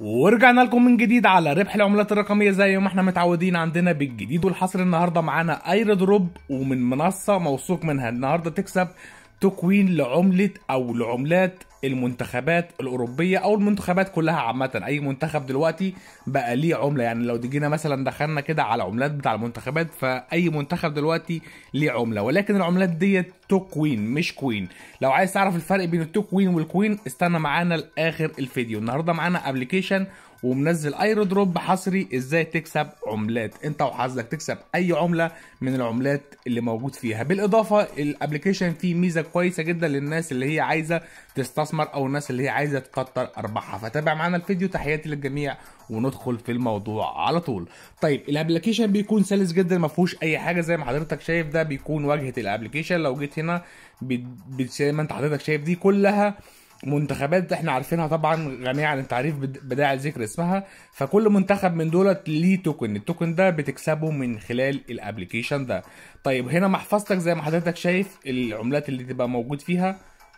ورجعنا لكم من جديد على ربح العملات الرقمية زي ما احنا متعودين عندنا بالجديد والحصر النهاردة معانا اير دروب ومن منصة موثوق منها النهاردة تكسب تكوين لعملة او لعملات المنتخبات الاوروبيه او المنتخبات كلها عامه اي منتخب دلوقتي بقى ليه عمله يعني لو جينا مثلا دخلنا كده على عملات بتاع المنتخبات فاي منتخب دلوقتي ليه عمله ولكن العملات ديت تو كوين مش كوين لو عايز تعرف الفرق بين التو كوين والكوين استنى معانا لاخر الفيديو النهارده معانا ابلكيشن ومنزل ايرو دروب حصري ازاي تكسب عملات انت وحظك تكسب اي عمله من العملات اللي موجود فيها بالاضافه الابلكيشن فيه ميزه كويسه جدا للناس اللي هي عايزه تستثمر او الناس اللي هي عايزه تكتر ارباحها فتابع معانا الفيديو تحياتي للجميع وندخل في الموضوع على طول طيب الابلكيشن بيكون سلس جدا ما فيهوش اي حاجه زي ما حضرتك شايف ده بيكون واجهه الابلكيشن لو جيت هنا زي ما انت حضرتك شايف دي كلها منتخبات احنا عارفينها طبعا غنيه عن التعريف بداعي ذكر اسمها فكل منتخب من دولت ليه توكن التوكن ده بتكسبه من خلال الابلكيشن ده طيب هنا محفظتك زي ما حضرتك شايف العملات اللي تبقى موجود فيها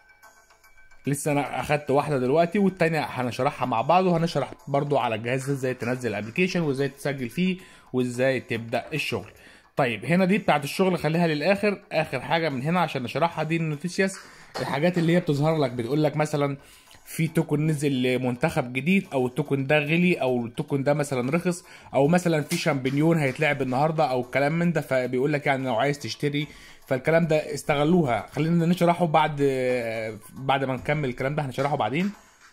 لسه انا اخدت واحده دلوقتي والتانية هنشرحها مع بعض وهنشرح برضو على الجهاز ازاي تنزل الابلكيشن وازاي تسجل فيه وازاي تبدا الشغل طيب هنا دي بتاعت الشغل خليها للاخر اخر حاجه من هنا عشان نشرحها دي النوتيسياس الحاجات اللي هي بتظهر لك بتقول لك مثلا في توكن نزل لمنتخب جديد او التوكن ده غلي او التوكن ده مثلا رخص او مثلا في شامبينيون هيتلعب النهارده او الكلام من ده فبيقول لك يعني لو عايز تشتري فالكلام ده استغلوها خلينا نشرحه بعد بعد ما نكمل الكلام ده هنشرحه بعدين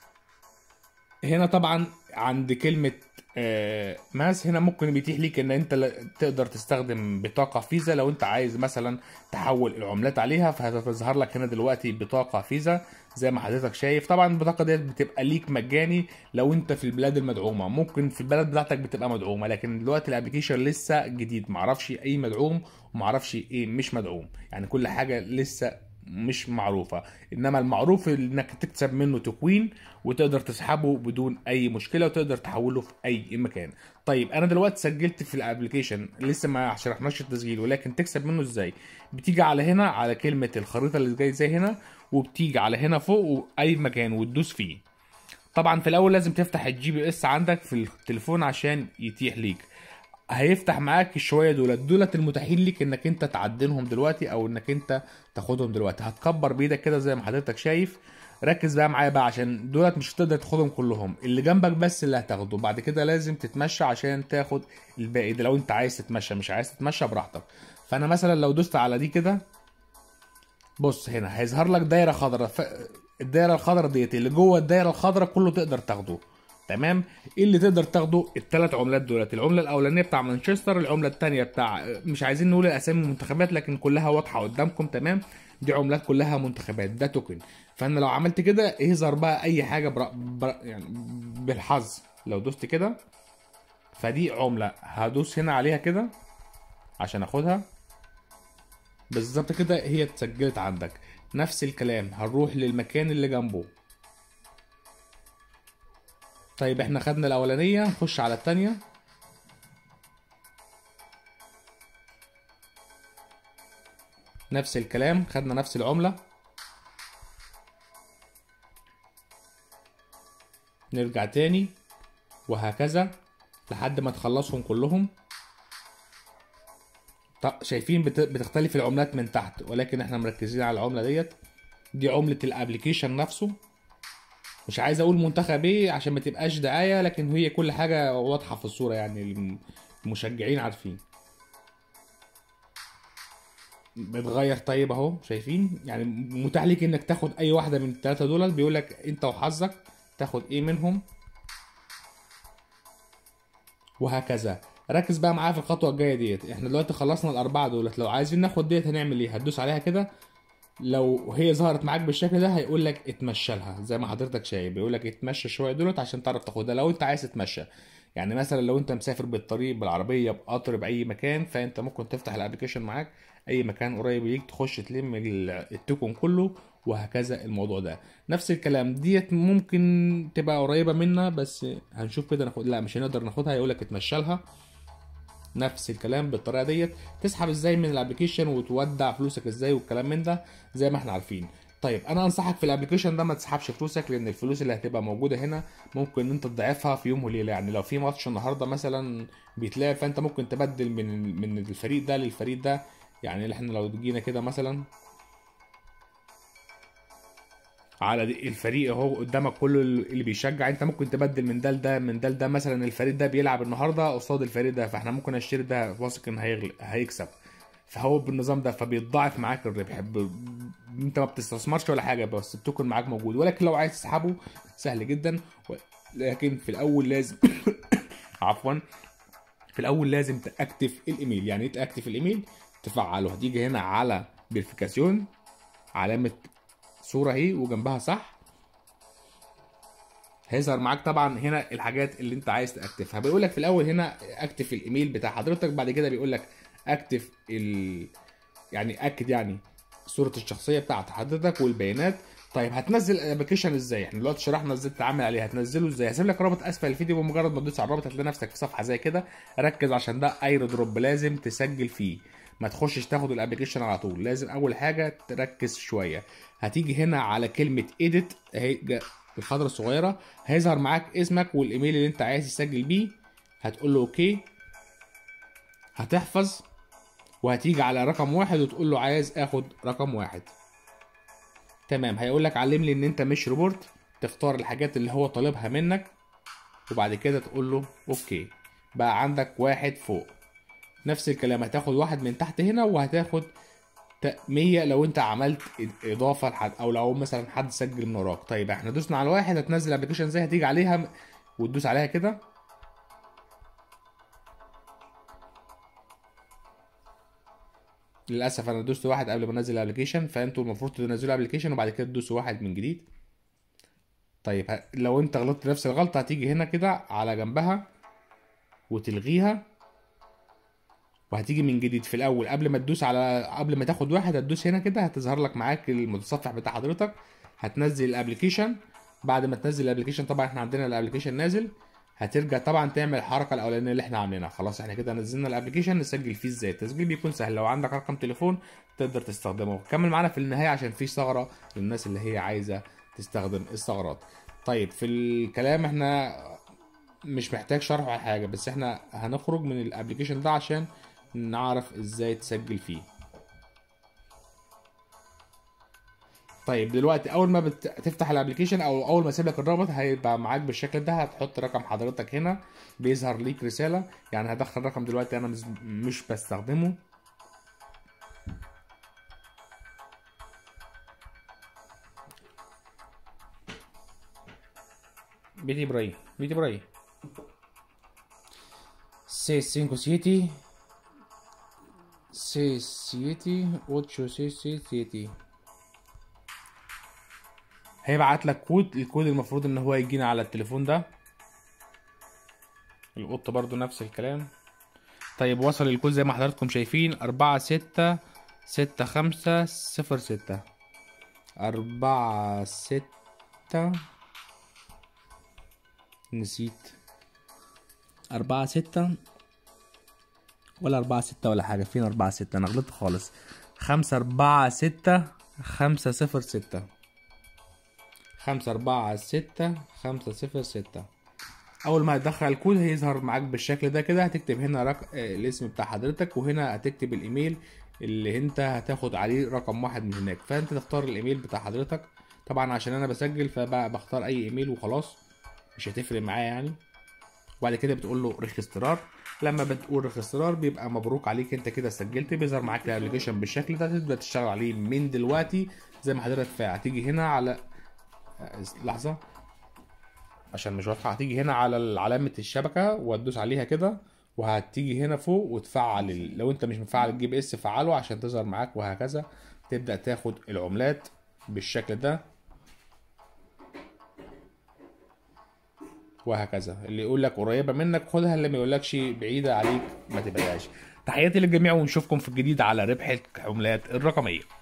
هنا طبعا عند كلمة ماس هنا ممكن بيتيح ليك ان انت تقدر تستخدم بطاقة فيزا لو انت عايز مثلا تحول العملات عليها فهتظهر لك هنا دلوقتي بطاقة فيزا زي ما حضرتك شايف طبعا البطاقة ديت بتبقى ليك مجاني لو انت في البلاد المدعومة ممكن في البلد بتاعتك بتبقى مدعومة لكن دلوقتي الابلكيشن لسه جديد معرفش ايه مدعوم ومعرفش ايه مش مدعوم يعني كل حاجة لسه مش معروفه انما المعروف انك تكسب منه تكوين وتقدر تسحبه بدون اي مشكله وتقدر تحوله في اي مكان طيب انا دلوقتي سجلت في الابلكيشن لسه ما شرحناش التسجيل ولكن تكسب منه ازاي بتيجي على هنا على كلمه الخريطه اللي جاي زي هنا وبتيجي على هنا فوق اي مكان وتدوس فيه طبعا في الاول لازم تفتح الجي بي اس عندك في التليفون عشان يتيح ليك هيفتح معاك الشويه دولت دولت المتاحين ليك انك انت تعدلهم دلوقتي او انك انت تاخدهم دلوقتي هتكبر بايدك كده زي ما حضرتك شايف ركز بقى معايا بقى عشان دولت مش هتقدر تاخدهم كلهم اللي جنبك بس اللي هتاخده بعد كده لازم تتمشى عشان تاخد الباقي ده لو انت عايز تتمشى مش عايز تتمشى براحتك فانا مثلا لو دوست على دي كده بص هنا هيظهر لك دايره خضراء ف... الدايره الخضراء ديت اللي جوه الدايره الخضراء كله تقدر تاخده تمام ايه اللي تقدر تاخده الثلاث عملات دولت العمله الاولانيه بتاع مانشستر العمله الثانيه بتاع مش عايزين نقول الاسامي المنتخبات لكن كلها واضحه قدامكم تمام دي عملات كلها منتخبات ده توكن فانا لو عملت كده يظهر بقى اي حاجه برا برا يعني بالحظ لو دوست كده فدي عمله هدوس هنا عليها كده عشان اخدها بالظبط كده هي اتسجلت عندك نفس الكلام هنروح للمكان اللي جنبه طيب احنا خدنا الاولانيه نخش على الثانيه نفس الكلام خدنا نفس العمله نرجع تاني وهكذا لحد ما تخلصهم كلهم طب شايفين بتختلف العملات من تحت ولكن احنا مركزين على العمله ديت دي عمله الابلكيشن نفسه مش عايز اقول منتخب ايه عشان ما تبقاش دعايه لكن هي كل حاجه واضحه في الصوره يعني المشجعين عارفين بتغير طيب اهو شايفين يعني متاح ليك انك تاخد اي واحده من الثلاثه دول بيقول لك انت وحظك تاخد ايه منهم وهكذا ركز بقى معايا في الخطوه الجايه ديت احنا دلوقتي خلصنا الاربعه دولت لو عايزين ناخد ديت هنعمل ايه هتدوس عليها كده لو هي ظهرت معاك بالشكل ده هيقول لك اتمشى لها زي ما حضرتك شايف بيقول لك اتمشى شويه دولت عشان تعرف تاخدها لو انت عايز تتمشى يعني مثلا لو انت مسافر بالطريق بالعربيه بقطر باي مكان فانت ممكن تفتح الابلكيشن معاك اي مكان قريب ليك تخش تلم التوكن كله وهكذا الموضوع ده نفس الكلام ديت ممكن تبقى قريبه منا بس هنشوف كده ناخد لا مش هنقدر ناخدها هيقول لك اتمشى لها نفس الكلام بالطريقه ديت تسحب ازاي من الابلكيشن وتودع فلوسك ازاي والكلام من ده زي ما احنا عارفين طيب انا انصحك في الابلكيشن ده ما تسحبش فلوسك لان الفلوس اللي هتبقى موجوده هنا ممكن ان انت تضعفها في يوم وليله يعني لو في ماتش النهارده مثلا بيتلعب فانت ممكن تبدل من من الفريق ده للفريق ده يعني احنا لو جينا كده مثلا على دي- الفريق اهو قدامك كله اللي بيشجع انت ممكن تبدل من ده لده من ده لده مثلا الفريق ده بيلعب النهارده قصاد الفريق ده فاحنا ممكن اشتري ده واثق ان هيغلب هيكسب فهو بالنظام ده فبيتضاعف معاك الربح ب... انت ما بتستثمرش ولا حاجه بس التوكن معاك موجود ولكن لو عايز تسحبه سهل جدا و... لكن في الاول لازم عفوا في الاول لازم تاكتف الايميل يعني ايه تاكتف الايميل تفعله هتيجي هنا على فيريفيكاسيون علامه صوره اهي وجنبها صح هيظهر معاك طبعا هنا الحاجات اللي انت عايز تاكتفها بيقول لك في الاول هنا اكتف الايميل بتاع حضرتك بعد كده بيقول لك اكتف ال يعني اكد يعني صوره الشخصيه بتاعت حضرتك والبيانات طيب هتنزل الابلكيشن ازاي احنا دلوقتي شرحنا ازاي تتعامل عليه هتنزله ازاي هسيب لك رابط اسفل الفيديو بمجرد ما تدوس على الرابط هتلاقي نفسك في صفحه زي كده ركز عشان ده ايرو دروب لازم تسجل فيه ما تخشش تاخد الابلكيشن على طول لازم اول حاجه تركز شويه هتيجي هنا على كلمه ايديت اهي جا- الخضره الصغيره هيظهر معاك اسمك والايميل اللي انت عايز تسجل بيه هتقول له اوكي هتحفظ وهتيجي على رقم واحد وتقول له عايز اخد رقم واحد تمام هيقول لك علم لي ان انت مش روبوت تختار الحاجات اللي هو طالبها منك وبعد كده تقول له اوكي بقى عندك واحد فوق نفس الكلام هتاخد واحد من تحت هنا وهتاخد ت- 100 لو انت عملت اضافه لحد او لو مثلا حد سجل من وراك طيب احنا دوسنا على واحد هتنزل ابلكيشن ازاي هتيجي عليها م- وتدوس عليها كده للاسف انا دوست واحد قبل ما انزل الابلكيشن فانتوا المفروض تنزلوا الابلكيشن وبعد كده تدوسوا واحد من جديد طيب ه- لو انت غلطت نفس الغلطه هتيجي هنا كده على جنبها وتلغيها وهتيجي من جديد في الاول قبل ما تدوس على قبل ما تاخد واحد هتدوس هنا كده هتظهر لك معاك المتصفح بتاع حضرتك هتنزل الابلكيشن بعد ما تنزل الابلكيشن طبعا احنا عندنا الابلكيشن نازل هترجع طبعا تعمل الحركه الاولانيه اللي احنا عاملينها خلاص احنا كده نزلنا الابلكيشن نسجل فيه ازاي التسجيل بيكون سهل لو عندك رقم تليفون تقدر تستخدمه كمل معانا في النهايه عشان في ثغره للناس اللي هي عايزه تستخدم الثغرات طيب في الكلام احنا مش محتاج شرح على حاجه بس احنا هنخرج من الابلكيشن ده عشان نعرف ازاي تسجل فيه طيب دلوقتي اول ما بت- تفتح الابلكيشن او اول ما اسيب لك الرابط هيبقى معاك بالشكل ده هتحط رقم حضرتك هنا بيظهر ليك رساله يعني هدخل رقم دلوقتي انا مش- مش بستخدمه Vedi por ahí, vedi por ahí. 6, 5, 7. 6, 7, 8, 6, 6, 7. هيبعت لك كود الكود المفروض ان هو يجينا على التليفون ده القطة برضو نفس الكلام طيب وصل الكود زي ما حضراتكم شايفين أربعة ستة ستة خمسة صفر ستة أربعة ستة نسيت أربعة ستة ولا أربعة ستة ولا حاجة فين أربعة ستة أنا غلطت خالص خمسة أربعة ستة خمسة صفر ستة خمسة أربعة ستة خمسة صفر ستة أول ما هتدخل الكود هيظهر معاك بالشكل ده كده هتكتب هنا رق... آه، الاسم بتاع حضرتك وهنا هتكتب الإيميل اللي أنت هتاخد عليه رقم واحد من هناك فأنت تختار الإيميل بتاع حضرتك طبعا عشان أنا بسجل فبختار أي إيميل وخلاص مش هتفرق معايا يعني وبعد كده بتقول له ريجسترار لما بتقول ريجسترار بيبقى مبروك عليك انت كده سجلت بيظهر معاك الابلكيشن بالشكل ده تبدا تشتغل عليه من دلوقتي زي ما حضرتك فاهم هتيجي هنا على آه، لحظه عشان مش واضحه هتيجي هنا على علامه الشبكه وهتدوس عليها كده وهتيجي هنا فوق وتفعل ال- لو انت مش مفعل الجي بي اس فعله عشان تظهر معاك وهكذا تبدا تاخد العملات بالشكل ده وهكذا اللي يقول لك قريبه منك خدها اللي ما يقولكش بعيده عليك ما تبقاش تحياتي للجميع ونشوفكم في الجديد على ربح العملات الرقميه